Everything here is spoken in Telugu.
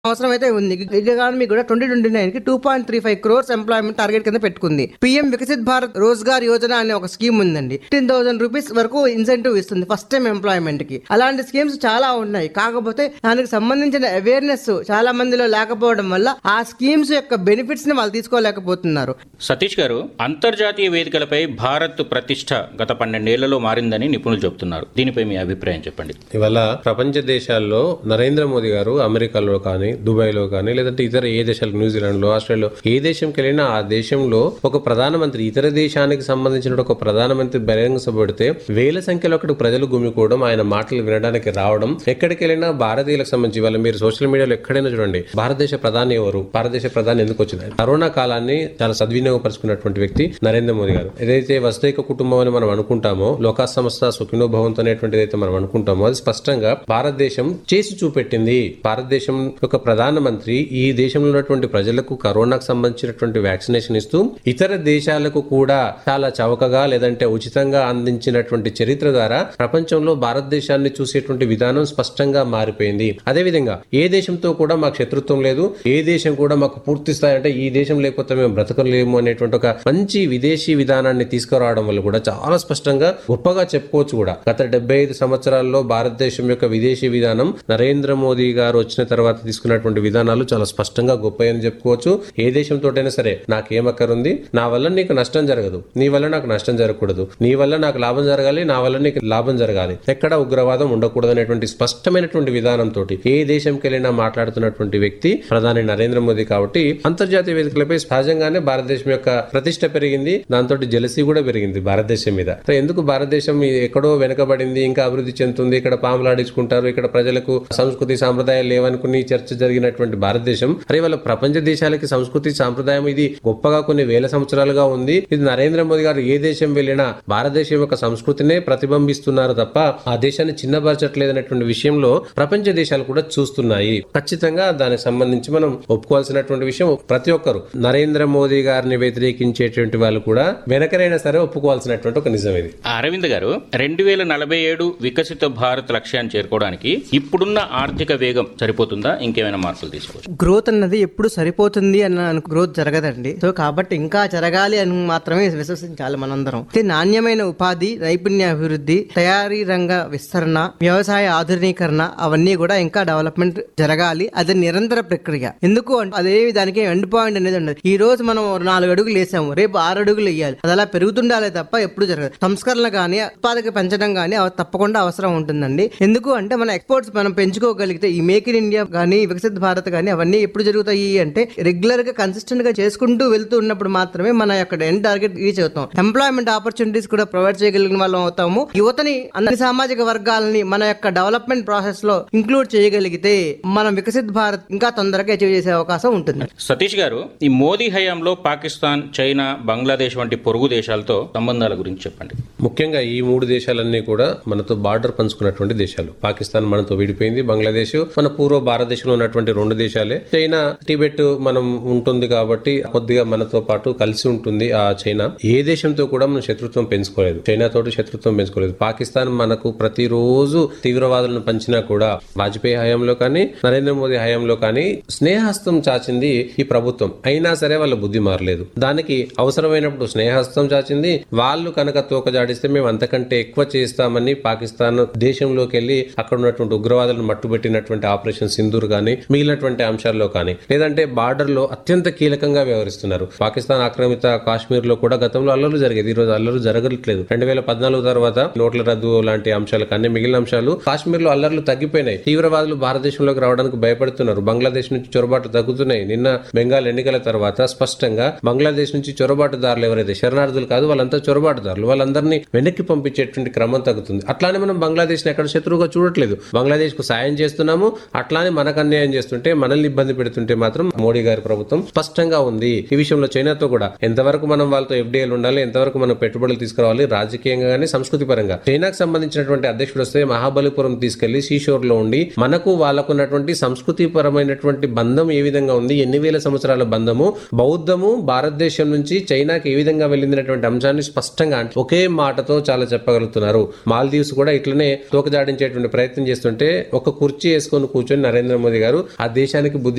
అవసరం అయితే ఉంది ఎకానమీ కూడా ట్వంటీ ట్వంటీ నైన్ కి two point three five crores employment target కింద పెట్టుకుంది పిఎం వికసిత్ భారత్ రోజ్గార్ యోజన అనే ఒక స్కీమ్ ఉందండి ఫిఫ్టీన్ థౌసండ్ రూపీస్ వరకు ఇన్సెంటివ్ ఇస్తుంది ఫస్ట్ టైం ఎంప్లాయ్మెంట్ కి అలాంటి స్కీమ్స్ చాలా ఉన్నాయి కాకపోతే దానికి సంబంధించిన అవేర్నెస్ చాలా మందిలో లేకపోవడం వల్ల ఆ స్కీమ్స్ యొక్క బెనిఫిట్స్ ని వాళ్ళు తీసుకోలేకపోతున్నారు సతీష్ గారు అంతర్జాతీయ వేదికలపై భారత్ ప్రతిష్ట గత పన్నెండేళ్లలో మారిందని నిపుణులు చెబుతున్నారు దీనిపై మీ అభిప్రాయం చెప్పండి ఇవాళ ప్రపంచ దేశాల్లో నరేంద్ర మోదీ గారు అమెరికాలో కానీ దుబాయ్ లో కానీ లేదంటే ఇతర ఏ దేశాలు న్యూజిలాండ్ లో ఆస్ట్రేలియాలో ఏ దేశంకి వెళ్ళినా ఆ దేశంలో ఒక ప్రధానమంత్రి ఇతర దేశానికి సంబంధించిన ఒక ప్రధానమంత్రి బహిరంగ సభ పెడితే వేల సంఖ్యలో అక్కడ ప్రజలు గుమికూడడం ఆయన మాటలు వినడానికి రావడం ఎక్కడికి వెళ్ళినా భారతీయులకు సంబంధించి ఇవాళ మీరు సోషల్ మీడియాలో ఎక్కడైనా చూడండి భారతదేశ ప్రధాని ఎవరు భారతదేశ ప్రధాని ఎందుకు వచ్చింది కరోనా కాలాన్ని చాలా సద్వినియోగపరుచుకున్నటువంటి వ్యక్తి నరేంద్ర మోదీ గారు ఏదైతే వసుదైక కుటుంబం అని మనం అనుకుంటామో లోకా సంస్థ సుఖినో భవంతు అనేటువంటిది అయితే మనం అనుకుంటామో అది స్పష్టంగా భారతదేశం చేసి చూపెట్టింది భారతదేశం యొక్క ప్రధానమంత్రి ఈ దేశంలో ఉన్నటువంటి ప్రజలకు కరోనాకు సంబంధించినటువంటి వ్యాక్సినేషన్ ఇస్తూ ఇతర దేశాలకు కూడా చాలా చవకగా లేదంటే ఉచితంగా అందించినటువంటి చరిత్ర ద్వారా ప్రపంచంలో భారతదేశాన్ని చూసేటువంటి విధానం స్పష్టంగా మారిపోయింది అదేవిధంగా ఏ దేశంతో కూడా మాకు శత్రుత్వం లేదు ఏ దేశం కూడా మాకు పూర్తి స్థాయి అంటే ఈ దేశం లేకపోతే మేము బ్రతకలేము అనేటువంటి ఒక మంచి విదేశీ విధానాన్ని తీసుకురావడం వల్ల కూడా చాలా స్పష్టంగా గొప్పగా చెప్పుకోవచ్చు కూడా గత డెబ్బై ఐదు సంవత్సరాల్లో భారతదేశం యొక్క విదేశీ విధానం నరేంద్ర మోదీ గారు వచ్చిన తర్వాత తీసుకున్నటువంటి విధానాలు చాలా స్పష్టంగా గొప్ప అని చెప్పుకోవచ్చు ఏ దేశంతోటైనా సరే నాకేమక్కరుంది నా వల్ల నీకు నష్టం జరగదు నీ వల్ల నాకు నష్టం జరగకూడదు నీ వల్ల నాకు లాభం జరగాలి నా వల్ల నీకు లాభం జరగాలి ఎక్కడ ఉగ్రవాదం ఉండకూడదు అనేటువంటి స్పష్టమైనటువంటి విధానంతో ఏ దేశంకి వెళ్ళినా మాట్లాడుతున్నటువంటి వ్యక్తి ప్రధాని నరేంద్ర మోదీ కాబట్టి అంతర్జాతీయ వేదికలపై సహజంగానే భారతదేశం యొక్క ప్రతిష్ట పెరిగింది దాంతో జలసీ కూడా పెరిగింది భారతదేశం మీద సో ఎందుకు భారతదేశం ఎక్కడో వెనకబడింది ఇంకా అభివృద్ధి చెందుతుంది ఇక్కడ పాములాడించుకుంటారు ఇక్కడ ప్రజలకు సంస్కృతి సాంప్రదాయాలు లేవనుకుని చర్చ జరిగినటువంటి భారతదేశం అరే వాళ్ళ ప్రపంచ దేశాలకి సంస్కృతి సాంప్రదాయం ఇది గొప్పగా కొన్ని వేల సంవత్సరాలుగా ఉంది ఇది నరేంద్ర మోదీ గారు ఏ దేశం వెళ్ళినా భారతదేశం యొక్క సంస్కృతినే ప్రతిబింబిస్తున్నారు తప్ప ఆ దేశాన్ని చిన్నపరచట్లేదు అనేటువంటి విషయంలో ప్రపంచ దేశాలు కూడా చూస్తున్నాయి ఖచ్చితంగా దానికి సంబంధించి మనం ఒప్పుకోవాల్సినటువంటి విషయం ప్రతి ఒక్కరు నరేంద్ర మోదీ గారిని వ్యతిరేకించేటువంటి వాళ్ళు కూడా వెనకరైనా సరే ఒప్పుకోవాల్సినటువంటి ఒక నిజం ఇది అరవింద్ గారు రెండు వేల నలభై ఏడు వికసిత భారత్ లక్ష్యాన్ని చేరుకోవడానికి ఇప్పుడున్న ఆర్థిక వేగం సరిపోతుందా ఇంకేమైనా మార్పులు తీసుకోవచ్చు గ్రోత్ అన్నది ఎప్పుడు సరిపోతుంది అన్న గ్రోత్ జరగదండి సో కాబట్టి ఇంకా జరగాలి అని మాత్రమే విశ్వసించాలి మనందరం అయితే నాణ్యమైన ఉపాధి నైపుణ్య అభివృద్ధి తయారీ రంగ విస్తరణ వ్యవసాయ ఆధునీకరణ అవన్నీ కూడా ఇంకా డెవలప్మెంట్ జరగాలి అది నిరంతర ప్రక్రియ ఎందుకు అంటే అదేమి దానికి ఎండ్ పాయింట్ అనేది ఉండదు ఈ రోజు మనం నాలుగు అడుగులు వేసాము రేపు ఆరు అడుగులు వేయాలి అది అలా పెరుగుతుండాలే తప్ప ఎప్పుడు జరగదు సంస్కరణ కానీ ఉత్పాదక పెంచడం కానీ అవి తప్పకుండా అవసరం ఉంటుందండి ఎందుకు అంటే మన ఎక్స్పోర్ట్స్ మనం పెంచుకోగలిగితే ఈ మేక్ ఇన్ ఇండియా కానీ వికసిత్ భారత్ కానీ అవన్నీ ఎప్పుడు జరుగుతాయి అంటే రెగ్యులర్ గా కన్సిస్టెంట్ గా చేసుకుంటూ వెళ్తూ ఉన్నప్పుడు మాత్రమే మన యొక్క ఎండ్ టార్గెట్ రీచ్ అవుతాం ఎంప్లాయ్మెంట్ ఆపర్చునిటీస్ కూడా ప్రొవైడ్ చేయగలిగిన వాళ్ళం అవుతాము యువతని అన్ని సామాజిక వర్గాలని మన యొక్క డెవలప్మెంట్ ప్రాసెస్ లో ఇంక్లూడ్ చేయగలిగితే మనం వికసిత్ భారత్ ఇంకా తొందరగా అచీవ్ చేసే అవకాశం ఉంటుంది సతీష్ గారు ఈ మోదీ హయాంలో పాకిస్తాన్ చైనా బంగ్లాదేశ్ వంటి పొరుగు దేశాలతో సంబంధాల గురించి చెప్పండి ముఖ్యంగా ఈ మూడు దేశాలన్నీ కూడా మనతో బార్డర్ పంచుకున్నటువంటి దేశాలు పాకిస్తాన్ మనతో విడిపోయింది బంగ్లాదేశ్ మన పూర్వ భారతదేశంలో ఉన్నటువంటి రెండు దేశాలే చైనా టిబెట్ మనం ఉంటుంది కాబట్టి కొద్దిగా మనతో పాటు కలిసి ఉంటుంది ఆ చైనా ఏ దేశంతో కూడా మనం శత్రుత్వం పెంచుకోలేదు చైనా తోటి శత్రుత్వం పెంచుకోలేదు పాకిస్తాన్ మనకు ప్రతిరోజు తీవ్రవాదులను పంచినా కూడా వాజ్పేయి హయాంలో కానీ నరేంద్ర మోదీ హయాంలో కానీ స్నేహస్తం చాచింది ఈ ప్రభుత్వం అయినా సరే వాళ్ళ బుద్ధి మారలేదు దానికి అవసరమైనప్పుడు స్నేహస్తం చాచింది వాళ్ళు కనుక తోక జాడిస్తే మేము అంతకంటే ఎక్కువ చేస్తామని పాకిస్తాన్ దేశంలోకి వెళ్లి అక్కడ ఉన్నటువంటి ఉగ్రవాదులను మట్టుబెట్టినటువంటి ఆపరేషన్ సింధూర్ కానీ మిగిలినటువంటి అంశాల్లో కానీ లేదంటే బార్డర్ లో అత్యంత కీలకంగా వ్యవహరిస్తున్నారు పాకిస్తాన్ ఆక్రమిత కాశ్మీర్ లో కూడా గతంలో అల్లర్లు జరిగేది ఈ రోజు అల్లర్లు జరగట్లేదు రెండు వేల పద్నాలుగు తర్వాత నోట్ల రద్దు లాంటి అంశాలు కానీ మిగిలిన అంశాలు కాశ్మీర్ లో అల్లర్లు తగ్గిపోయినాయి తీవ్రవాదులు భారతదేశంలోకి రావడానికి భయపడుతున్నారు బంగ్లాదేశ్ నుంచి చొరబాటు తగ్గుతున్నాయి నిన్న బెంగాల్ ఎన్నికల తర్వాత స్పష్టంగా బంగ్లాదేశ్ నుంచి చొరబాటుదారులు ఎవరైతే శరణార్థులు కాదు వాళ్ళంతా చొరబాటుదారులు వాళ్ళందరినీ వెనక్కి పంపించేటువంటి క్రమం తగ్గుతుంది అట్లానే మనం బంగ్లాదేశ్ ఎక్కడ శత్రువుగా చూడట్లేదు బంగ్లాదేశ్ కు సాయం చేస్తున్నాము అట్లానే మనకు అన్యాయం చేస్తుంటే మనల్ని ఇబ్బంది పెడుతుంటే మాత్రం మోడీ గారి ప్రభుత్వం స్పష్టంగా ఉంది ఈ విషయంలో చైనాతో కూడా ఎంతవరకు మనం వాళ్ళతో ఎఫ్డీఎల్ ఉండాలి ఎంతవరకు మనం పెట్టుబడులు తీసుకురావాలి రాజకీయంగా కానీ సంస్కృతి పరంగా చైనాకు సంబంధించినటువంటి అధ్యక్షుడు వస్తే మహాబలిపురం తీసుకెళ్లి సీషోర్ లో ఉండి మనకు వాళ్ళకు ఉన్నటువంటి సంస్కృతి పరమైనటువంటి బంధం ఏ విధంగా ఉంది ఎన్ని వేల సంవత్సరాల బంధము బౌద్ధము భారతదేశం నుంచి చైనాకి ఏ విధంగా వెళ్ళిందనేటువంటి అంశాన్ని స్పష్టంగా అంటే ఒకే మాటతో చాలా చెప్పగలుగుతున్నారు మాల్దీవ్స్ కూడా ఇట్లనే తోకజాడించేటువంటి ప్రయత్నం చేస్తుంటే ఒక కుర్చీ వేసుకొని కూర్చొని నరేంద్ర మోదీ గారు ఆ దేశానికి బుద్ధి